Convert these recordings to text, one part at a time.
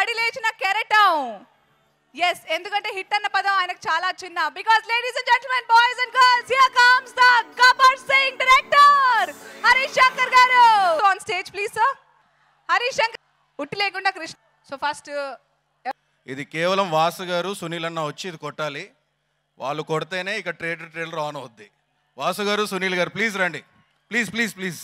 పడి లేచిన కెరటం ఎస్ ఎందుకంటే హిట్ అన్న పదం ఆయనకు చాలా చిన్న because ladies and gentlemen boys and girls here comes the Gabbar Singh director Harish Shankar garu on stage please sir Harish Shankar ఉట్టి లేకుండా కృష్ణ సో ఫస్ట్ ఇది కేవలం వాసు గారు సునీల్ అన్న వచ్చి ఇది కొట్టాలి వాళ్ళు కొడితేనే ఇక ట్రేడర్ ట్రేలర్ ఆన్ అవుద్ది వాసు గారు సునీల్ గారు ప్లీజ్ రండి ప్లీజ్ ప్లీజ్ ప్లీజ్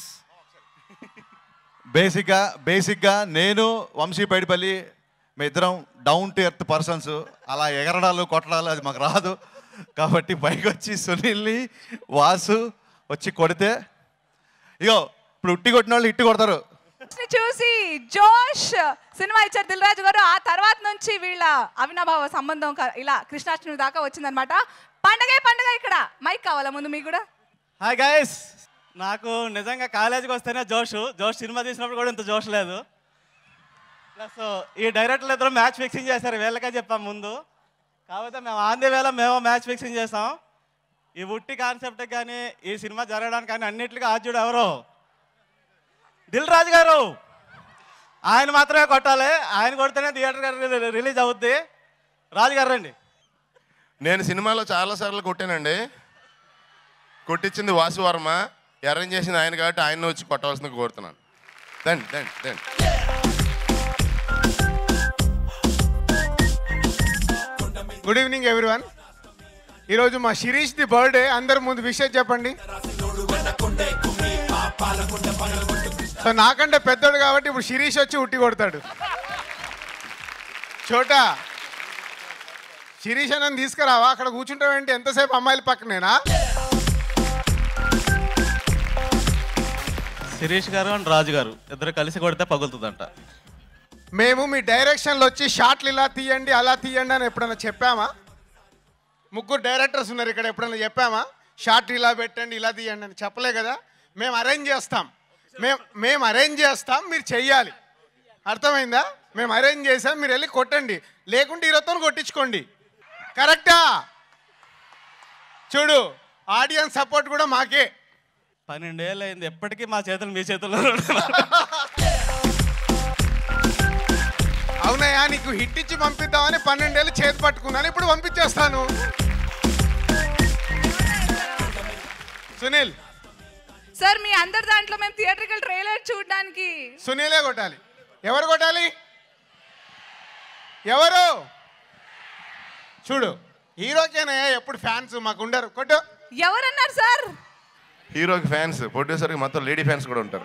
బేసిక్గా బేసిక్గా నేను వంశీ పైడిపల్లి మీ ఇద్దరం డౌన్ టు ఎర్త్ పర్సన్స్ అలా ఎగరడాలు కొట్టడాలు అది మాకు రాదు కాబట్టి పైకి వచ్చి సునీల్ని వాసు వచ్చి కొడితే ఇగో ఇప్పుడు ఉట్టి కొట్టిన వాళ్ళు ఇట్టి కొడతారు ని చూసి జోష్ సినిమా ఇచ్చారు దిల్ రాజు గారు ఆ తర్వాత నుంచి వీళ్ళ అవినాభావ సంబంధం క- ఇలా కృష్ణాష్టమి దాకా వచ్చిందనమాట పండగే పండగ ఇక్కడ మైక్ కావాలా ముందు మీకు కూడా హాయ్ గైస్ నాకు నిజంగా కాలేజీకి వస్తేనే జోష్ జోష్ సినిమా తీసినప్పుడు కూడా ఇంత జోష్ లేదు ప్లస్ ఈ డైరెక్టర్లు ఇద్దరు మ్యాచ్ ఫిక్సింగ్ చేశారు వీళ్ళకే చెప్పాం ముందు కాకపోతే మేము ఆంధ్ర వేళ మేము మ్యాచ్ ఫిక్సింగ్ చేసాం ఈ ఉట్టి కాన్సెప్ట్ కానీ ఈ సినిమా జరగడానికి కానీ అన్నిటికీ ఆద్యుడు ఎవరు దిల్ రాజు గారు ఆయన మాత్రమే కొట్టాలి ఆయన కొడితేనే థియేటర్ రిలీజ్ అవుద్ది రాజు గారు రండి నేను సినిమాలో చాలాసార్లు కొట్టానండి కొట్టించింది వాసు వర్మ అరేంజ్ చేసింది ఆయన కాబట్టి ఆయన వచ్చి కొట్టవలసింది కోరుతున్నాను దండి దండి దండి గుడ్ ఈవినింగ్ ఎవ్రీవన్ ఈరోజు మా శిరీష్ ది బర్త్డే అందరి ముందు విషయం చెప్పండి సో నాకంటే పెద్దోడు కాబట్టి ఇప్పుడు శిరీష్ వచ్చి ఉట్టి కొడతాడు చోటా శిరీష్ అన్నని తీసుకురావా అక్కడ కూర్చుంటావేంటి ఎంతసేపు అమ్మాయిల పక్కనేనా శిరీష్ గారు అండ్ రాజు గారు ఇద్దరు కలిసి కొడితే పగులుతుందంట మేము మీ డైరెక్షన్లో వచ్చి షాట్లు ఇలా తీయండి అలా తీయండి అని ఎప్పుడైనా చెప్పామా ముగ్గురు డైరెక్టర్స్ ఉన్నారు ఇక్కడ ఎప్పుడైనా చెప్పామా షార్ట్ ఇలా పెట్టండి ఇలా తీయండి అని చెప్పలే కదా మేము అరేంజ్ చేస్తాం మేము మేము అరేంజ్ చేస్తాం మీరు చెయ్యాలి అర్థమైందా మేము అరేంజ్ చేసాం మీరు వెళ్ళి కొట్టండి లేకుంటే ఈరోజుతో కొట్టించుకోండి కరెక్టా చూడు ఆడియన్స్ సపోర్ట్ కూడా మాకే పన్నెండేళ్ళు అయింది ఎప్పటికీ మా చేతులు మీ చేతుల్లో అవునయ్యా నీకు హిట్ ఇచ్చి పంపిద్దామని పన్నెండేళ్ళు చేతి పట్టుకున్నాను ఇప్పుడు పంపించేస్తాను సునీల్ సార్ మీ అందరి దాంట్లో మేము థియేటర్కల్ ట్రైలర్ చూడడానికి సునీలే కొట్టాలి ఎవరు కొట్టాలి ఎవరు చూడు హీరోకేనే ఎప్పుడు ఫ్యాన్స్ మాకు ఉండరు కొట్టు ఎవరన్నారు సార్ హీరోకి ఫ్యాన్స్ ప్రొడ్యూసర్కి మొత్తం లేడీ ఫ్యాన్స్ కూడా ఉంటారు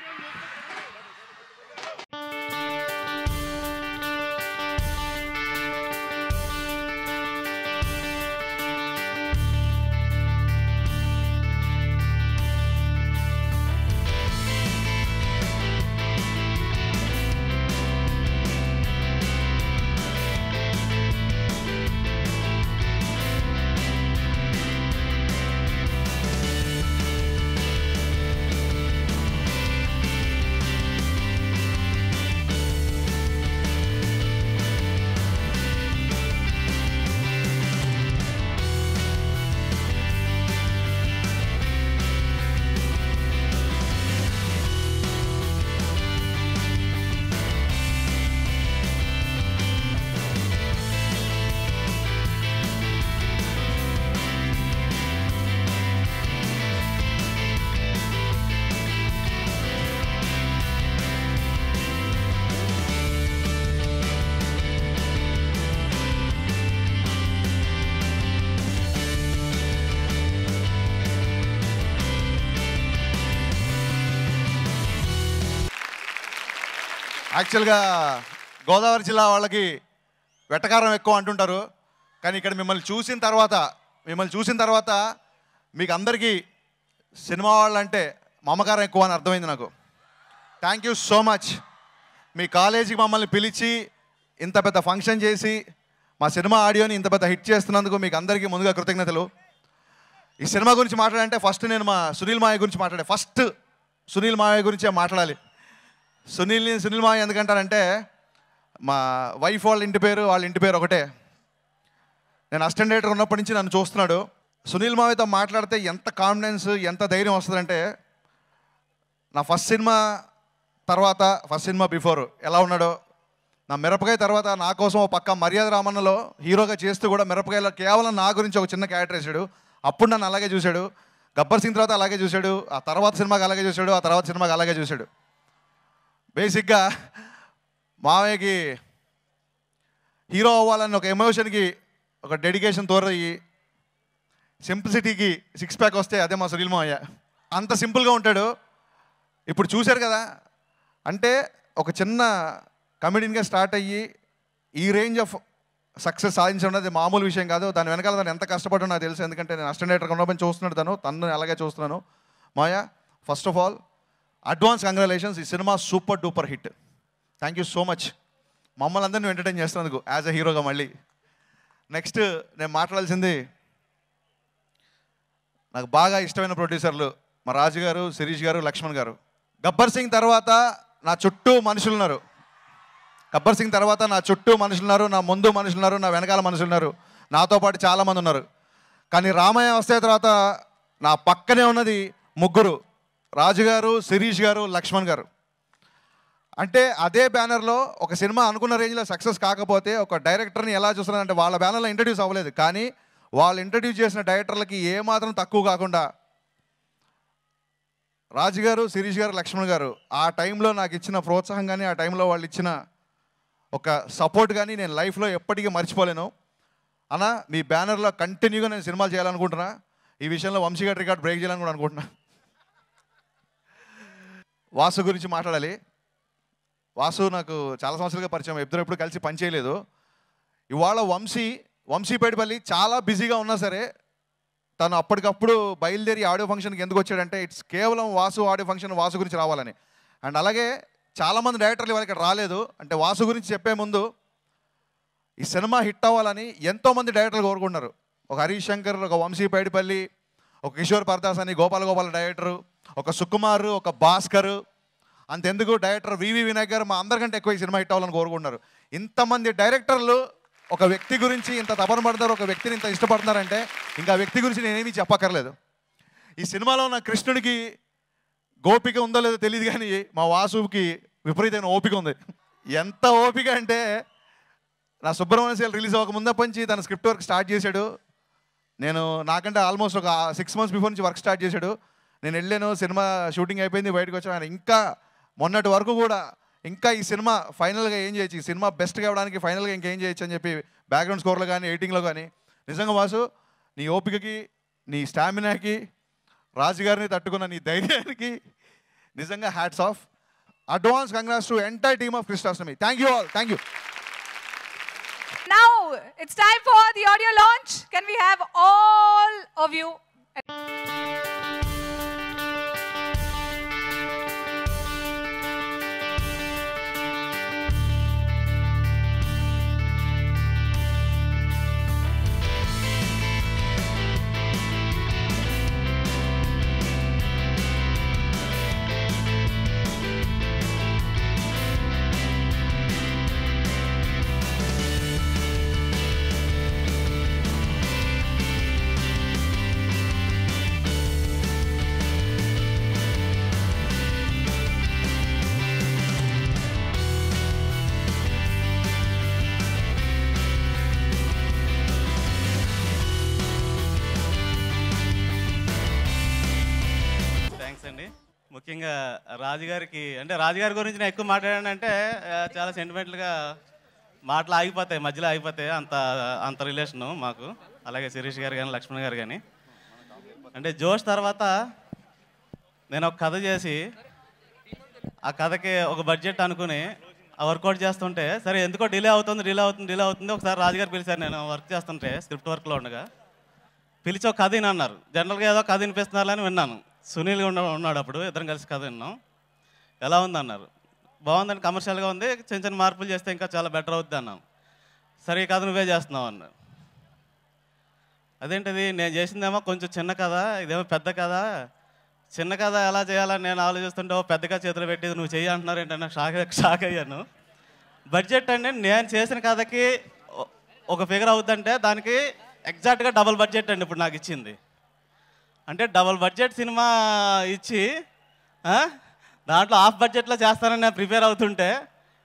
యాక్చువల్గా గోదావరి జిల్లా వాళ్ళకి వెటకారం ఎక్కువ అంటుంటారు కానీ ఇక్కడ మిమ్మల్ని చూసిన తర్వాత మిమ్మల్ని చూసిన తర్వాత మీకు అందరికీ సినిమా వాళ్ళంటే మమకారం ఎక్కువ అని అర్థమైంది నాకు థ్యాంక్ యూ సో మచ్ మీ కాలేజీకి మమ్మల్ని పిలిచి ఇంత పెద్ద ఫంక్షన్ చేసి మా సినిమా ఆడియోని ఇంత పెద్ద హిట్ చేస్తున్నందుకు మీకు అందరికీ ముందుగా కృతజ్ఞతలు ఈ సినిమా గురించి మాట్లాడాలంటే ఫస్ట్ నేను మా సునీల్ మాయ గురించి మాట్లాడే ఫస్ట్ సునీల్ మాయ గురించే మాట్లాడాలి సునీల్ని సునీల్ మాయ ఎందుకంటారంటే మా వైఫ్ వాళ్ళ ఇంటి పేరు వాళ్ళ ఇంటి పేరు ఒకటే నేను అసిస్టెంట్ డైరెక్టర్ ఉన్నప్పటి నుంచి నన్ను చూస్తున్నాడు సునీల్ మావితో మాట్లాడితే ఎంత కాన్ఫిడెన్స్ ఎంత ధైర్యం వస్తుందంటే నా ఫస్ట్ సినిమా తర్వాత ఫస్ట్ సినిమా బిఫోర్ ఎలా ఉన్నాడో నా మిరపకాయ తర్వాత నా కోసం ఒక పక్క మర్యాద రామన్నలో హీరోగా చేస్తూ కూడా మిరపకాయలో కేవలం నా గురించి ఒక చిన్న క్యారెక్టర్ వేసాడు అప్పుడు నన్ను అలాగే చూశాడు గబ్బర్ సింగ్ తర్వాత అలాగే చూశాడు ఆ తర్వాత సినిమాకి అలాగే చూశాడు ఆ తర్వాత సినిమాకి అలాగే చూశాడు బేసిక్గా మావయ్యకి హీరో అవ్వాలని ఒక ఎమోషన్కి ఒక డెడికేషన్ తోరయ్యి సింప్లిసిటీకి సిక్స్ ప్యాక్ వస్తే అదే మా సునీల్ మావయ్య అంత సింపుల్గా ఉంటాడు ఇప్పుడు చూశారు కదా అంటే ఒక చిన్న కమెడీన్గా స్టార్ట్ అయ్యి ఈ రేంజ్ ఆఫ్ సక్సెస్ సాధించడం అనేది మామూలు విషయం కాదు దాని వెనకాల తను ఎంత కష్టపడో నాకు తెలుసు ఎందుకంటే నేను అసిస్టెంట్ డైరెక్టర్ ఉన్నప్పుడు చూస్తున్నాడు తను తను అలాగే చూస్తున్నాను Maya first of all advance congratulations ఈ cinema super duper hit thank you so much మమ్మల్ని అందరినీ ఎంటర్టైన్ చేస్తున్నందుకు యాజ్ అ హీరోగా మళ్ళీ నెక్స్ట్ నేను మాట్లాడాల్సింది నాకు బాగా ఇష్టమైన ప్రొడ్యూసర్లు మా రాజు గారు శిరీష్ గారు లక్ష్మణ్ గారు గబ్బర్ సింగ్ తర్వాత నా చుట్టూ మనుషులు ఉన్నారు గబ్బర్ సింగ్ తర్వాత నా చుట్టూ మనుషులు ఉన్నారు నా ముందు మనుషులు ఉన్నారు నా వెనకాల మనుషులు ఉన్నారు నాతో పాటు చాలామంది ఉన్నారు కానీ రామయ్య వస్తే తర్వాత నా పక్కనే ఉన్నది ముగ్గురు రాజు గారు శిరీష్ గారు లక్ష్మణ్ గారు అంటే అదే బ్యానర్లో ఒక సినిమా అనుకున్న రేంజ్లో సక్సెస్ కాకపోతే ఒక డైరెక్టర్ని ఎలా చూస్తున్నారంటే వాళ్ళ బ్యానర్లో ఇంట్రడ్యూస్ అవ్వలేదు కానీ వాళ్ళు ఇంట్రడ్యూస్ చేసిన డైరెక్టర్లకి ఏమాత్రం తక్కువ కాకుండా రాజు గారు శిరీష్ గారు లక్ష్మణ్ గారు ఆ టైంలో నాకు ఇచ్చిన ప్రోత్సాహం కానీ ఆ టైంలో వాళ్ళు ఇచ్చిన ఒక సపోర్ట్ కానీ నేను లైఫ్లో ఎప్పటికీ మర్చిపోలేను అన్న మీ బ్యానర్లో కంటిన్యూగా నేను సినిమాలు చేయాలనుకుంటున్నా ఈ విషయంలో వంశీ గారి రికార్డ్ బ్రేక్ చేయాలని కూడా అనుకుంటున్నా వాసు గురించి మాట్లాడాలి వాసు నాకు చాలా సంవత్సరాలుగా పరిచయం ఇద్దరు ఎప్పుడు కలిసి పని చేయలేదు ఇవాళ వంశీ వంశీపేటపల్లి చాలా బిజీగా ఉన్నా సరే తను అప్పటికప్పుడు బయలుదేరి ఆడియో ఫంక్షన్కి ఎందుకు వచ్చాడంటే ఇట్స్ కేవలం వాసు ఆడియో ఫంక్షన్ వాసు గురించి రావాలని అండ్ అలాగే చాలామంది డైరెక్టర్లు ఇవాళ ఇక్కడ రాలేదు అంటే వాసు గురించి చెప్పే ముందు ఈ సినిమా హిట్ అవ్వాలని ఎంతోమంది డైరెక్టర్లు కోరుకుంటున్నారు ఒక హరీష్ శంకర్ ఒక వంశీ పైడిపల్లి ఒక కిషోర్ పరదాస్ అని గోపాల గోపాల డైరెక్టరు ఒక సుకుమార్ ఒక భాస్కర్ అంతెందుకు డైరెక్టర్ వివి వినాయక్ గారు మా అందరికంటే ఎక్కువ ఈ సినిమా హిట్ అవ్వాలని కోరుకుంటున్నారు ఇంతమంది డైరెక్టర్లు ఒక వ్యక్తి గురించి ఇంత తపన పడతారు ఒక వ్యక్తిని ఇంత ఇష్టపడుతున్నారంటే ఇంకా ఆ వ్యక్తి గురించి నేనేమీ చెప్పక్కర్లేదు ఈ సినిమాలో ఉన్న కృష్ణుడికి గోపిక ఉందో లేదో తెలియదు కానీ మా వాసుకి విపరీతమైన ఓపిక ఉంది ఎంత ఓపిక అంటే నా సుబ్రహ్మణ్య శైలి రిలీజ్ అవ్వక ముందే పంచి తన స్క్రిప్ట్ వర్క్ స్టార్ట్ చేశాడు నేను నాకంటే ఆల్మోస్ట్ ఒక సిక్స్ మంత్స్ బిఫోర్ నుంచి వర్క్ స్టార్ట్ చేశాడు నేను వెళ్ళాను సినిమా షూటింగ్ అయిపోయింది బయటకు వచ్చాను ఆయన ఇంకా మొన్నటి వరకు కూడా ఇంకా ఈ సినిమా ఫైనల్గా ఏం చేయొచ్చు ఈ సినిమా బెస్ట్గా ఇవ్వడానికి ఫైనల్గా ఇంకేం చేయొచ్చు అని చెప్పి బ్యాక్గ్రౌండ్ స్కోర్లో కానీ ఎడిటింగ్లో కానీ నిజంగా వాసు నీ ఓపికకి నీ స్టామినాకి రాజుగారిని తట్టుకున్న నీ ధైర్యానికి నిజంగా hats off advance congrats to entire team of Krishnashtami thank you all thank you Now it's time for the audio launch. Can we have all of you? Thanks అండి ముఖ్యంగా రాజుగారికి అంటే రాజుగారి గురించి నేను ఎక్కువ మాట్లాడానంటే ఆ, చాలా సెంటిమెంటల్గా మాటలు ఆగిపోతాయి మధ్యలో ఆగిపోతాయి అంత అంత రిలేషను మాకు అలాగే శిరీష్ గారు కానీ లక్ష్మణ్ గారు కానీ అంటే జోష్ తర్వాత నేను ఒక కథ చేసి ఆ కథకి ఒక బడ్జెట్ అనుకుని ఆ వర్కౌట్ చేస్తుంటే సరే ఎందుకో డిలే అవుతుంది డిలే అవుతుంది డిలే అవుతుంది ఒకసారి రాజుగారు పిలిచారు నేను వర్క్ చేస్తుంటే స్క్రిప్ట్ వర్క్లో ఉండగా పిలిచి ఒక కథ విని అన్నారు జనరల్గా ఏదో కథ వినిపిస్తున్నారని విన్నాను సునీల్ ఉన్న ఉన్నాడు అప్పుడు ఇద్దరం కలిసి కథ విన్నాం ఎలా ఉంది అన్నారు బాగుందని కమర్షియల్గా ఉంది చిన్న చిన్న మార్పులు చేస్తే ఇంకా చాలా బెటర్ అవుద్ది అన్నాం సరే ఈ కథ నువ్వే చేస్తున్నావు అన్నారు అదేంటిది నేను చేసిందేమో కొంచెం చిన్న కథ ఇదేమో పెద్ద కథ చిన్న కథ ఎలా చేయాలని నేను ఆలోచిస్తుంటే ఓ పెద్ద కథ చేతులు పెట్టి నువ్వు చెయ్యి అంటున్నారు ఏంటన్నా షాక్ షాక్ అయ్యాను బడ్జెట్ అంటే నేను చేసిన కథకి ఒ- ఒక ఫిగర్ అవుద్దంటే దానికి ఎగ్జాక్ట్గా డబుల్ బడ్జెట్ అండి ఇప్పుడు నాకు ఇచ్చింది అంటే డబుల్ బడ్జెట్ సినిమా ఇచ్చి ఆ, దాంట్లో హాఫ్ బడ్జెట్లో చేస్తానని నేను ప్రిపేర్ అవుతుంటే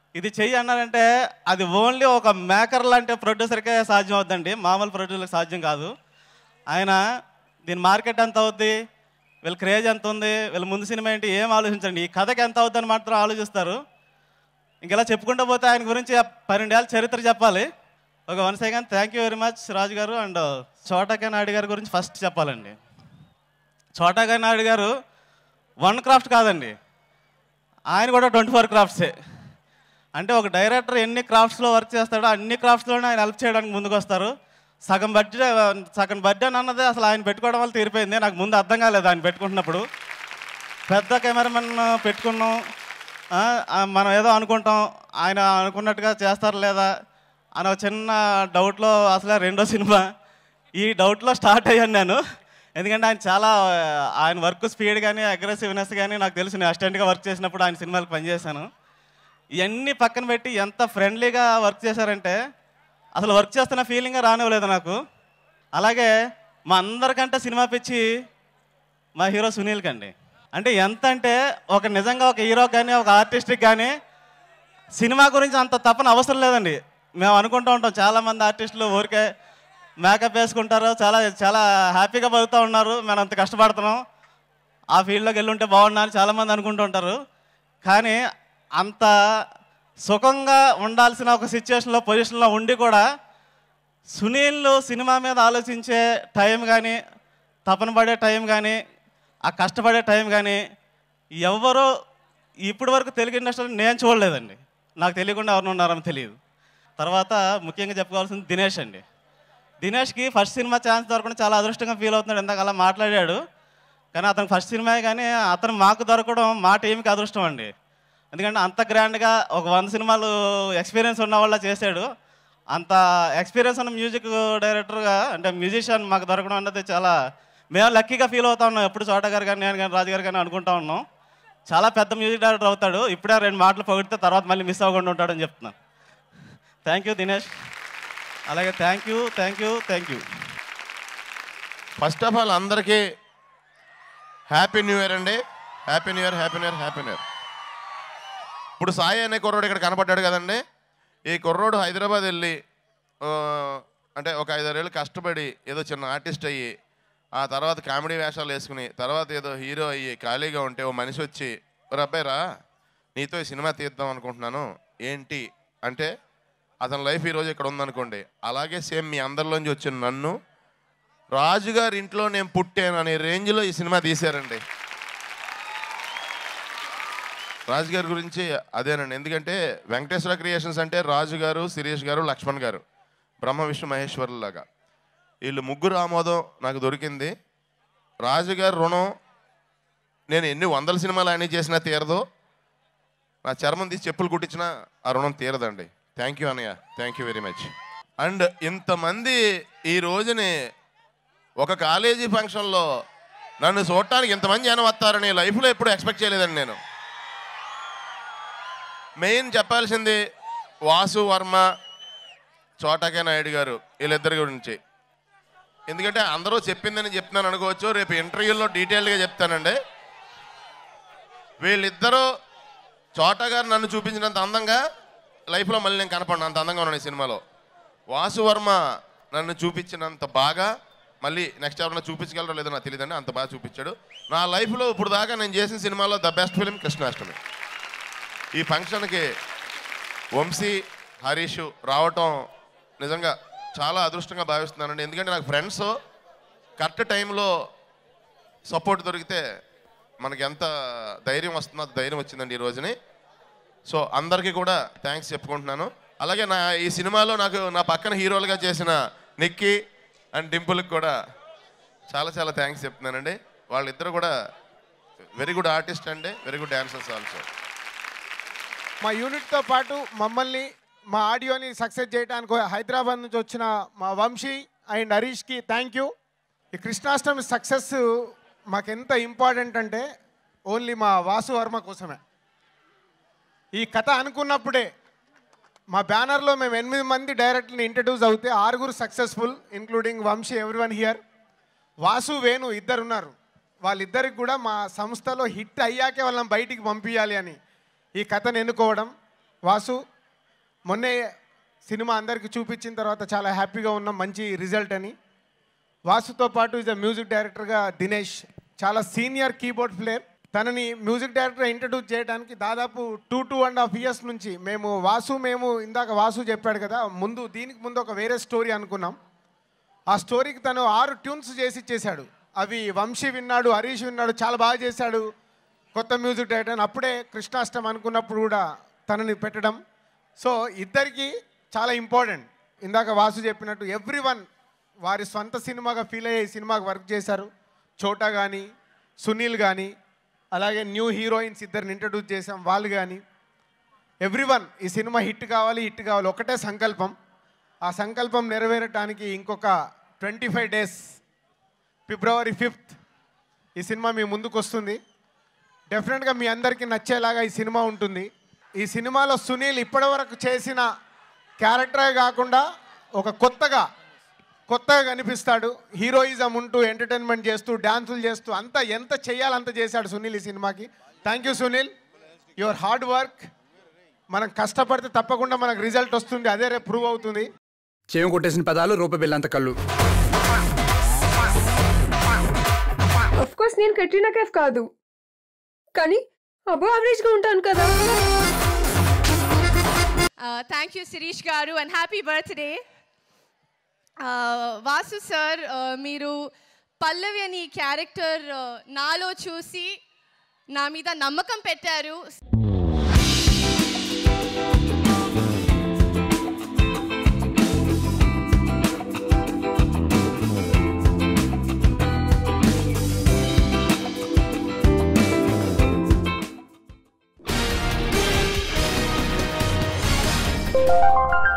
ఇది చెయ్యి అన్నారంటే అది ఓన్లీ ఒక మేకర్ లాంటి ప్రొడ్యూసర్కే సాధ్యం అవుతుందండి మామూలు ప్రొడ్యూసర్కి సాధ్యం కాదు ఆయన దీని మార్కెట్ ఎంత అవుద్ది వీళ్ళ క్రేజ్ ఎంత ఉంది వీళ్ళ ముందు సినిమా ఏంటి ఏం ఆలోచించండి ఈ కథకి ఎంత అవుద్దని మాత్రం ఆలోచిస్తారు ఇంకెలా చెప్పుకుంటూ పోతే ఆయన గురించి ఆ పన్నెండేళ్ళ చరిత్ర చెప్పాలి ఒక one second thank you very much Raju garu and చోటకే Naidu గారి గురించి ఫస్ట్ చెప్పాలండి చోటకే నాయుడు గారు వన్ క్రాఫ్ట్ కాదండి ఆయన కూడా ట్వంటీ ఫోర్ క్రాఫ్ట్సే అంటే ఒక డైరెక్టర్ ఎన్ని క్రాఫ్ట్స్లో వర్క్ చేస్తాడో అన్ని క్రాఫ్ట్స్లోనే ఆయన హెల్ప్ చేయడానికి ముందుకు వస్తారు సగం బడ్జెట్ సగం బడ్జెట్ అన్నది అసలు ఆయన పెట్టుకోవడం వల్ల తీరిపోయింది నాకు ముందు అర్థం కాలేదు ఆయన పెట్టుకుంటున్నప్పుడు పెద్ద కెమెరామెన్ పెట్టుకున్నాం ఆ, ఆ, మనం ఏదో అనుకుంటాం ఆయన అనుకున్నట్టుగా చేస్తారు లేదా అని ఒక చిన్న డౌట్లో అసలే రెండో సినిమా ఈ డౌట్లో స్టార్ట్ అయ్యాను నేను ఎందుకంటే ఆయన చాలా ఆ, ఆయన వర్క్ స్పీడ్ కానీ అగ్రెసివ్నెస్ కానీ నాకు తెలుసు నేను అసిస్టెంట్గా వర్క్ చేసినప్పుడు ఆయన సినిమాలకు పనిచేశాను ఇవన్నీ పక్కన పెట్టి ఎంత ఫ్రెండ్లీగా వర్క్ చేశారంటే అసలు వర్క్ చేస్తున్న ఫీలింగ్ రానివ్వలేదు నాకు అలాగే మా అందరికంటే సినిమా పిచ్చి మా హీరో సునీల్ కండి అంటే ఎంత అంటే ఒక నిజంగా ఒక హీరో కానీ ఒక ఆర్టిస్ట్కి కానీ సినిమా గురించి అంత తప్పని అవసరం లేదండి మేము అనుకుంటూ ఉంటాం చాలామంది ఆర్టిస్టులు ఊరికే మేకప్ వేసుకుంటారు చాలా చాలా హ్యాపీగా బతుకుతూ ఉన్నారు మేము అంత కష్టపడుతున్నాం ఆ ఫీల్డ్లోకి వెళ్ళి ఉంటే బాగున్నా అని చాలామంది అనుకుంటూ ఉంటారు కానీ అంత సుఖంగా ఉండాల్సిన ఒక సిచ్యువేషన్లో పొజిషన్లో ఉండి కూడా సునీల్ సినిమా మీద ఆలోచించే టైం కానీ తపన పడే టైం కానీ ఆ కష్టపడే టైం కానీ ఎవరో ఇప్పటి వరకు తెలుగు ఇండస్ట్రీలో నేను చూడలేదండి నాకు తెలియకుండా ఎవరు ఉన్నారని తెలియదు తర్వాత ముఖ్యంగా చెప్పుకోవాల్సింది దినేష్ అండి దినేష్కి ఫస్ట్ సినిమా ఛాన్స్ దొరకడం చాలా అదృష్టంగా ఫీల్ అవుతున్నాడు ఇందాక అలా మాట్లాడాడు కానీ అతను ఫస్ట్ సినిమా కానీ అతను మాకు దొరకడం మా టీంకి అదృష్టం అండి ఎందుకంటే అంత గ్రాండ్గా ఒక వంద సినిమాలు ఎక్స్పీరియన్స్ ఉన్న వాళ్ళ చేశాడు అంత ఎక్స్పీరియన్స్ ఉన్న మ్యూజిక్ డైరెక్టర్గా అంటే మ్యూజిషియన్ మాకు దొరకడం అన్నది చాలా మేము లక్కీగా ఫీల్ అవుతా ఉన్నాం ఎప్పుడు చోట గారు కానీ నేను కానీ రాజు గారు కానీ అనుకుంటా ఉన్నాం చాలా పెద్ద మ్యూజిక్ డైరెక్టర్ అవుతాడు ఇప్పుడే రెండు మాటలు పొగిడితే తర్వాత మళ్ళీ మిస్ అవ్వకుండా ఉంటాడని చెప్తున్నాను థ్యాంక్ యూ దినేష్ అలాగే thank you thank you thank you first of all అందరికీ హ్యాపీ న్యూ ఇయర్ అండి happy new year happy new year happy new year ఇప్పుడు సాయి అనే కుర్రోడు ఇక్కడ కనపడ్డాడు కదండి ఈ కుర్రోడు హైదరాబాద్ వెళ్ళి ఆ, అంటే ఒక ఐదారేళ్ళు కష్టపడి ఏదో చిన్న ఆర్టిస్ట్ అయ్యి ఆ తర్వాత కామెడీ వేషాలు వేసుకుని తర్వాత ఏదో హీరో అయ్యి ఖాళీగా ఉంటే ఓ మనిషి వచ్చి "ఒరే అబ్బాయి రా నీతో ఈ సినిమా తీద్దాం అనుకుంటున్నాను ఏంటి అంటే అతని లైఫ్ ఈరోజు ఇక్కడ ఉందనుకోండి అలాగే సేమ్ మీ అందరిలోంచి వచ్చిన నన్ను రాజుగారి ఇంట్లో నేను పుట్టాను అనే రేంజ్లో ఈ సినిమా తీశారండి రాజుగారి గురించి అదేనండి ఎందుకంటే వెంకటేశ్వర క్రియేషన్స్ అంటే రాజు గారు శిరీష్ గారు లక్ష్మణ్ గారు బ్రహ్మ విష్ణు మహేశ్వరులాగా వీళ్ళు ముగ్గురు ఆమోదం నాకు దొరికింది రాజుగారి రుణం నేను ఎన్ని వందల సినిమాలు ఆయన చేసినా తీరదు నా చర్మం తీసి చెప్పులు కుట్టించినా ఆ రుణం తీరదండి థ్యాంక్ యూ అన్నయ్య thank you very much and ఇంతమంది ఈ రోజుని ఒక కాలేజీ ఫంక్షన్లో నన్ను చూడటానికి ఇంతమంది జనం వస్తారని లైఫ్లో ఎప్పుడు ఎక్స్పెక్ట్ చేయలేదండి నేను మెయిన్ చెప్పాల్సింది వాసు వర్మ చోటకే నాయుడు గారు వీళ్ళిద్దరి గురించి ఎందుకంటే అందరూ చెప్పిందని చెప్తున్నాను అనుకోవచ్చు రేపు ఇంటర్వ్యూలో డీటెయిల్గా చెప్తానండి వీళ్ళిద్దరూ చోట గారు నన్ను చూపించినంత అందంగా లైఫ్లో మళ్ళీ నేను కనపడిన అంత అందంగా ఉన్నాను ఈ సినిమాలో వాసు వర్మ నన్ను చూపించినంత బాగా మళ్ళీ నెక్స్ట్ ఎవరైనా చూపించగలరో లేదో నాకు తెలియదండి అంత బాగా చూపించాడు నా లైఫ్లో ఇప్పుడు దాకా నేను చేసిన సినిమాలో ద బెస్ట్ ఫిలిం కృష్ణాష్టమి ఈ ఫంక్షన్కి వంశీ హరీష్ రావటం నిజంగా చాలా అదృష్టంగా భావిస్తున్నానండి ఎందుకంటే నాకు ఫ్రెండ్స్ కరెక్ట్ టైంలో సపోర్ట్ దొరికితే మనకి ఎంత ధైర్యం వస్తుందో అంత ధైర్యం వచ్చిందండి ఈ రోజుని సో అందరికీ కూడా థ్యాంక్స్ చెప్పుకుంటున్నాను అలాగే నా ఈ సినిమాలో నాకు నా పక్కన హీరోలుగా చేసిన నిక్కీ అండ్ డింపుల్కి కూడా చాలా చాలా థ్యాంక్స్ చెప్తున్నానండి వాళ్ళిద్దరు కూడా వెరీ గుడ్ ఆర్టిస్ట్ అండి వెరీ గుడ్ డాన్సర్స్ ఆల్సో మా యూనిట్తో పాటు మమ్మల్ని మా ఆడియోని సక్సెస్ చేయడానికి హైదరాబాద్ నుంచి వచ్చిన మా వంశీ అండ్ హరీష్కి థ్యాంక్ యూ ఈ కృష్ణాష్టమి సక్సెస్ మాకెంత ఇంపార్టెంట్ అంటే ఓన్లీ మా వాసు వర్మ కోసమే ఈ కథ అనుకున్నప్పుడే మా బ్యానర్లో మేము ఎనిమిది మంది డైరెక్టర్ని ఇంట్రడ్యూస్ అవుతే ఆరుగురు successful including Vamsi everyone here Vasu Venu ఇద్దరు ఉన్నారు వాళ్ళిద్దరికి కూడా మా సంస్థలో హిట్ అయ్యాకే వాళ్ళని బయటికి పంపించాలి అని ఈ కథను ఎన్నుకోవడం వాసు మొన్నే సినిమా అందరికీ చూపించిన తర్వాత చాలా హ్యాపీగా ఉన్నాం మంచి రిజల్ట్ అని వాసుతో పాటు ఇస్ మ్యూజిక్ డైరెక్టర్గా దినేష్ చాలా సీనియర్ కీబోర్డ్ ప్లేయర్ తనని మ్యూజిక్ డైరెక్టర్ ఇంట్రడ్యూస్ చేయడానికి దాదాపు two two and half years నుంచి మేము వాసు మేము ఇందాక వాసు చెప్పాడు కదా ముందు దీనికి ముందు ఒక వేరే స్టోరీ అనుకున్నాం ఆ స్టోరీకి తను ఆరు ట్యూన్స్ చేసి ఇచ్చేశాడు అవి వంశీ విన్నాడు హరీష్ విన్నాడు చాలా బాగా చేశాడు కొత్త మ్యూజిక్ డైరెక్టర్ అని అప్పుడే కృష్ణాష్టం అనుకున్నప్పుడు కూడా తనని పెట్టడం సో ఇద్దరికి చాలా ఇంపార్టెంట్ ఇందాక వాసు చెప్పినట్టు ఎవ్రీ వన్ వారి స్వంత సినిమాగా ఫీల్ అయ్యే ఈ సినిమాకి వర్క్ చేశారు చోటా కానీ సునీల్ కానీ అలాగే న్యూ హీరోయిన్స్ ఇద్దరిని ఇంట్రడ్యూస్ చేసాం వాళ్ళు కానీ ఎవ్రీవన్ ఈ సినిమా హిట్ కావాలి హిట్ కావాలి ఒకటే సంకల్పం ఆ సంకల్పం నెరవేరటానికి ఇంకొక twenty five days February fifth ఈ సినిమా మీ ముందుకు వస్తుంది డెఫినెట్గా మీ అందరికీ నచ్చేలాగా ఈ సినిమా ఉంటుంది ఈ సినిమాలో సునీల్ ఇప్పటివరకు చేసిన క్యారెక్టరే కాకుండా ఒక కొత్తగా కొత్తగా కనిపిస్తాడు హీరోయిజం ఉంటూ ఎంటర్టైన్మెంట్ చేస్తూ డ్యాన్సులు చేస్తూ అంతా ఎంత చేయాలంత చేశాడు సునీల్ ఈ సినిమాకి thank you Sunil your hard work మనం కష్టపడితే తప్పకుండా మనకు రిజల్ట్ వస్తుంది అదే రేపు ప్రూవ్ అవుతుంది చేయం కొట్టేసిన పదాలు రూపాయి బిల్లంత కళ్ళు అఫ్ కోర్స్ నేను కట్రినా కైఫ్ కాదు కానీ అబో యావరేజ్గా ఉంటాను కదా thank you Sirish garu and happy birthday Vasu sir మీరు పల్లవి అని క్యారెక్టర్ నాలో చూసి నా మీద నమ్మకం పెట్టారు ఆ